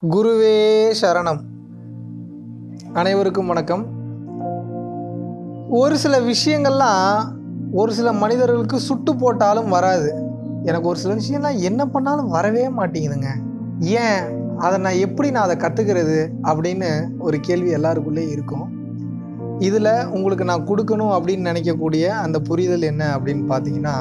குருவே சரணம் அனைவருக்கும் வணக்கம் ஒரு சில விஷயங்கள்லாம் ஒரு சில மனிதர்களுக்கு சுட்டு போட்டாலும் வராது எனக்கு ஒரு சில விஷயம்லாம் என்ன பண்ணாலும் வரவே மாட்டேங்குதுங்க ஏன் அதை நான் எப்படி நான் அதை கற்றுக்கிறது அப்படின்னு ஒரு கேள்வி எல்லாருக்குள்ளே இருக்கும் இதில் உங்களுக்கு நான் கொடுக்கணும் அப்படின்னு நினைக்கக்கூடிய அந்த புரிதல் என்ன அப்படின்னு பார்த்தீங்கன்னா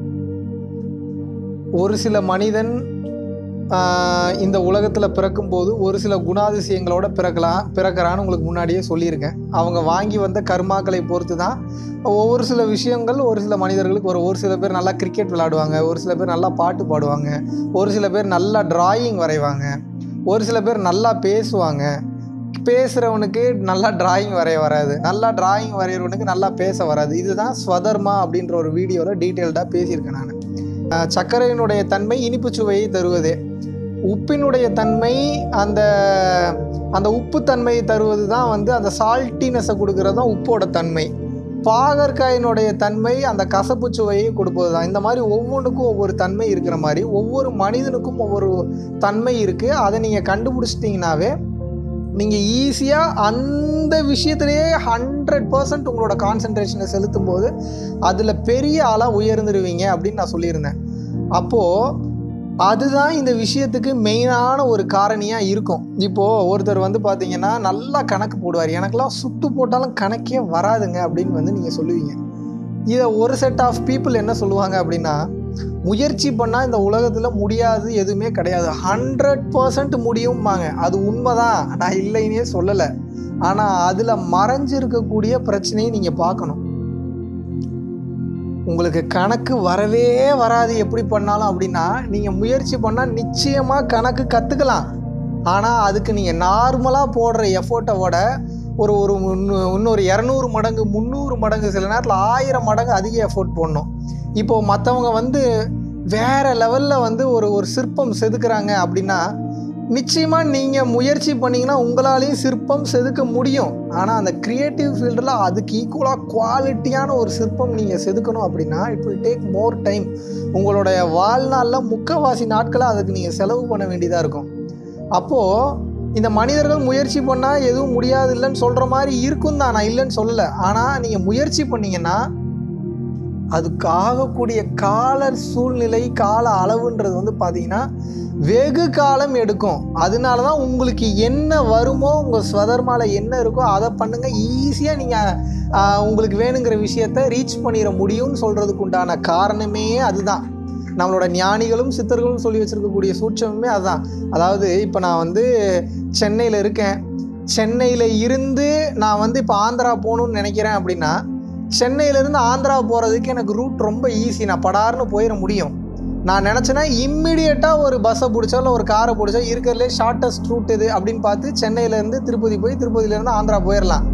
ஒரு சில மனிதன் ஆஹ், இந்த உலகத்தில் பிறக்கும்போது ஒரு சில குணாதிசயங்களோட பிறக்கலாம் பிறக்கிறான்னு உங்களுக்கு முன்னாடியே சொல்லியிருக்கேன் அவங்க வாங்கி வந்த கர்மாக்களை பொறுத்து தான் ஒவ்வொரு சில விஷயங்கள் ஒரு சில மனிதர்களுக்கு ஒரு ஒரு சில பேர் நல்லா கிரிக்கெட் விளையாடுவாங்க ஒரு சில பேர் நல்லா பாட்டு பாடுவாங்க ஒரு சில பேர் நல்லா டிராயிங் வரைவாங்க ஒரு சில பேர் நல்லா பேசுவாங்க பேசுகிறவனுக்கு நல்லா டிராயிங் வரைய வராது நல்லா டிராயிங் வரைகிறவனுக்கு நல்லா பேச வராது இதுதான் ஸ்வதர்மா அப்படின்ற ஒரு வீடியோவில் டீட்டெயில்டாக பேசியிருக்கேன் நான் அஹ் சர்க்கரையினுடைய தன்மை இனிப்பு சுவையை தருவதே உப்பினுடைய தன்மை அந்த அந்த உப்பு தன்மையை தருவது தான் வந்து அந்த சால்ட்டினஸை கொடுக்கறது தான் உப்போட தன்மை பாகற்காயினுடைய தன்மை அந்த கசப்பு சுவையை கொடுப்பது தான் இந்த மாதிரி ஒவ்வொன்றுக்கும் ஒவ்வொரு தன்மை இருக்கிற மாதிரி ஒவ்வொரு மனிதனுக்கும் ஒவ்வொரு தன்மை இருக்குது அதை நீங்கள் கண்டுபிடிச்சிட்டிங்கனாவே நீங்கள் ஈஸியாக அந்த விஷயத்திலேயே ஹண்ட்ரட் பர்சன்ட் உங்களோட கான்சன்ட்ரேஷனை செலுத்தும் போது அதில் பெரிய ஆளாக உயர்ந்துருவீங்க அப்படின்னு நான் சொல்லியிருந்தேன் அப்போது அதுதான் இந்த விஷயத்துக்கு மெயினான ஒரு காரணியாக இருக்கும் இப்போது ஒருத்தர் வந்து பார்த்தீங்கன்னா நல்லா கணக்கு போடுவார் எனக்கெல்லாம் சுட்டு போட்டாலும் கணக்கே வராதுங்க அப்படின்னு வந்து நீங்கள் சொல்லுவீங்க இதை ஒரு செட் ஆஃப் பீப்புள் என்ன சொல்லுவாங்க அப்படின்னா முயற்சி பண்ணால் இந்த உலகத்தில் முடியாது எதுவுமே கிடையாது ஹண்ட்ரட் பர்சன்ட் முடியும்பாங்க அது உண்மைதான் நான் இல்லைன்னே சொல்லலை ஆனால் அதில் மறைஞ்சிருக்கக்கூடிய பிரச்சனையை நீங்கள் பார்க்கணும் உங்களுக்கு கணக்கு வரவே வராது எப்படி பண்ணாலும் அப்படின்னா நீங்கள் முயற்சி பண்ணால் நிச்சயமாக கணக்கு கற்றுக்கலாம் ஆனால் அதுக்கு நீங்கள் நார்மலாக போடுற எஃபோர்ட்டை விட ஒரு ஒரு முன்னு- இன்னொரு இரநூறு மடங்கு முந்நூறு மடங்கு சில நேரத்தில் ஆயிரம் மடங்கு அதிக எஃபோர்ட் போடணும் இப்போது மற்றவங்க வந்து வேற லெவலில் வந்து ஒரு ஒரு சிற்பம் செதுக்குறாங்க அப்படின்னா நிச்சயமாக நீங்கள் முயற்சி பண்ணீங்கன்னா உங்களாலேயும் சிற்பம் செதுக்க முடியும் ஆனால் அந்த க்ரியேட்டிவ் ஃபீல்டில் அதுக்கு ஈக்குவலாக குவாலிட்டியான ஒரு சிற்பம் நீங்கள் செதுக்கணும் அப்படின்னா it will take more time உங்களுடைய வாழ்நாளில் முக்கவாசி நாட்களை அதுக்கு நீங்கள் செலவு பண்ண வேண்டியதாக இருக்கும் அப்போது இந்த மனிதர்கள் முயற்சி பண்ணால் எதுவும் முடியாது இல்லைன்னு சொல்கிற மாதிரி இருக்கும் தான் நான் இல்லைன்னு சொல்லலை ஆனால் நீங்கள் முயற்சி பண்ணீங்கன்னா அதுக்கு ஆகக்கூடிய கால சூழ்நிலை கால அளவுன்றது வந்து பார்த்தீங்கன்னா வெகு காலம் எடுக்கும் அதனால தான் உங்களுக்கு என்ன வருமோ உங்கள் ஸ்வதர்மால என்ன இருக்கோ அதை பண்ணுங்கள் ஈஸியாக நீங்கள் உங்களுக்கு வேணுங்கிற விஷயத்த ரீச் பண்ணிட முடியும்னு சொல்கிறதுக்கு உண்டான காரணமே அதுதான் நம்மளோட ஞானிகளும் சித்தர்களும் சொல்லி வச்சிருக்கக்கூடிய சூட்சமே அதுதான் அதாவது இப்போ நான் வந்து சென்னையில் இருக்கேன் சென்னையில் இருந்து நான் வந்து இப்போ ஆந்திரா போகணும்னு நினைக்கிறேன் அப்படின்னா சென்னையிலேருந்து ஆந்திரா போகிறதுக்கு எனக்கு ரூட் ரொம்ப ஈஸி நான் படார்னு போயிட முடியும் நான் நினச்சேன்னா இம்மிடியட்டாக ஒரு பஸ்ஸை பிடிச்சோ இல்லை ஒரு காரை பிடிச்சோ இருக்கிறதுலே ஷார்ட்டஸ்ட் ரூட் இது அப்படின்னு பார்த்து சென்னையிலேருந்து திருப்பதி போய் திருப்பதியிலேருந்து ஆந்திரா போயிடலாம்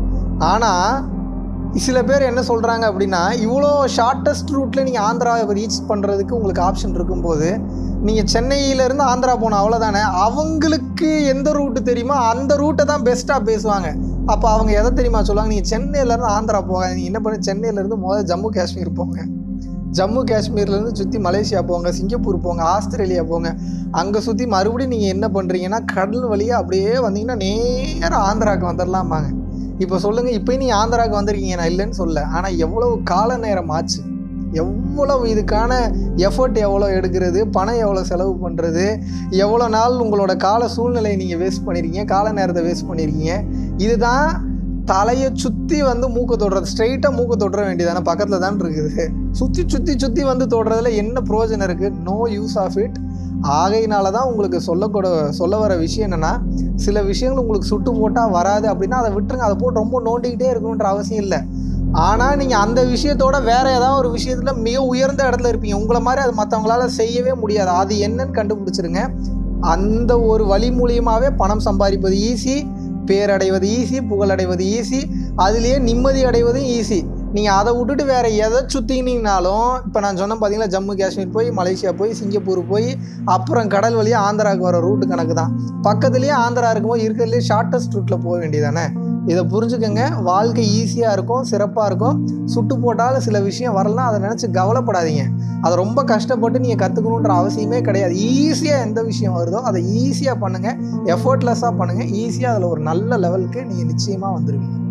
ஆனால் சில பேர் என்ன சொல்கிறாங்க அப்படின்னா இவ்வளோ ஷார்ட்டஸ்ட் ரூட்டில் நீங்கள் ஆந்திராவை ரீச் பண்ணுறதுக்கு உங்களுக்கு ஆப்ஷன் இருக்கும்போது நீங்கள் சென்னையிலேருந்து ஆந்திரா போகணும் அவ்வளோதானே அவங்களுக்கு எந்த ரூட்டு தெரியுமோ அந்த ரூட்டை தான் பெஸ்ட்டாக பேசுவாங்க அப்போ அவங்க எதை தெரியுமா சொல்லுவாங்க நீங்கள் சென்னையிலேருந்து ஆந்திரா போகாதீங்க நீங்கள் என்ன பண்ணி சென்னையிலேருந்து முதல்ல ஜம்மு காஷ்மீர் போங்க ஜம்மு காஷ்மீர்லேருந்து சுற்றி மலேசியா போங்க சிங்கப்பூர் போங்க ஆஸ்திரேலியா போங்க அங்கே சுற்றி மறுபடியும் நீங்கள் என்ன பண்ணுறீங்கன்னா கடல் வழியாக அப்படியே வந்தீங்கன்னா நேராக ஆந்திராவுக்கு வந்துடலாமாங்க இப்போ சொல்லுங்கள் இப்போ நீ ஆந்திராவுக்கு வந்திருக்கீங்க நான் இல்லைன்னு சொல்ல ஆனால் எவ்வளவு கால நேரம் ஆச்சு எவ்வளவு இதுக்கான எஃபர்ட் எவ்வளோ எடுக்கிறது பணம் எவ்வளோ செலவு பண்ணுறது எவ்வளோ நாள் உங்களோட கால சூழ்நிலையை நீங்கள் வேஸ்ட் பண்ணியிருக்கீங்க கால நேரத்தை வேஸ்ட் பண்ணியிருக்கீங்க இதுதான் தலையை சுற்றி வந்து மூக்க தொடுறது ஸ்ட்ரைட்டாக மூக்க தொடுற வேண்டியதானே பக்கத்தில் தான் இருக்குது சுற்றி சுற்றி சுற்றி வந்து தொடுறதுல என்ன பிரயோஜனம் இருக்குது நோ யூஸ் ஆஃப் இட் ஆகையினால தான் உங்களுக்கு சொல்லக்கூட சொல்ல வர விஷயம் என்னென்னா சில விஷயங்கள் உங்களுக்கு சுட்டு போட்டால் வராது அப்படின்னா அதை விட்டுருங்க அதை போட்டு ரொம்ப நோண்டிக்கிட்டே இருக்கணுன்ற அவசியம் இல்லை ஆனால் நீங்கள் அந்த விஷயத்தோட வேற ஏதாவது ஒரு விஷயத்தில் மிக உயர்ந்த இடத்துல இருப்பீங்க உங்களை மாதிரி அது மற்றவங்களால செய்யவே முடியாது அது என்னன்னு கண்டுபிடிச்சிருங்க அந்த ஒரு வழி மூலியமாகவே பணம் சம்பாதிப்பது ஈஸி பேரடைவது ஈஸி புகழடைவது ஈஸி அதுலேயே நிம்மதி அடைவதும் ஈஸி நீங்கள் அதை விட்டுட்டு வேறு எதை சுற்றினீங்கனாலும் இப்போ நான் சொன்னேன் பார்த்தீங்களா ஜம்மு காஷ்மீர் போய் மலேசியா போய் சிங்கப்பூர் போய் அப்புறம் கடல் வழியாக ஆந்திராவுக்கு வர ரூட்டு கணக்கு தான் பக்கத்துலேயே ஆந்திரா இருக்கும்போது இருக்கிறதுலே ஷார்ட்டஸ்ட் ரூட்டில் போக வேண்டியதானே இதை புரிஞ்சுக்கங்க வாழ்க்கை ஈஸியாக இருக்கும் சிறப்பாக இருக்கும் சுட்டு போட்டாலும் சில விஷயம் வரலாம் அதை நினச்சி கவலைப்படாதீங்க அதை ரொம்ப கஷ்டப்பட்டு நீங்கள் கற்றுக்கணுன்ற அவசியமே கிடையாது ஈஸியாக எந்த விஷயம் வருதோ அதை ஈஸியாக பண்ணுங்கள் எஃபர்ட்லெஸ்ஸாக பண்ணுங்கள் ஈஸியாக அதில் ஒரு நல்ல லெவலுக்கு நீங்கள் நிச்சயமாக வந்துடுவீங்க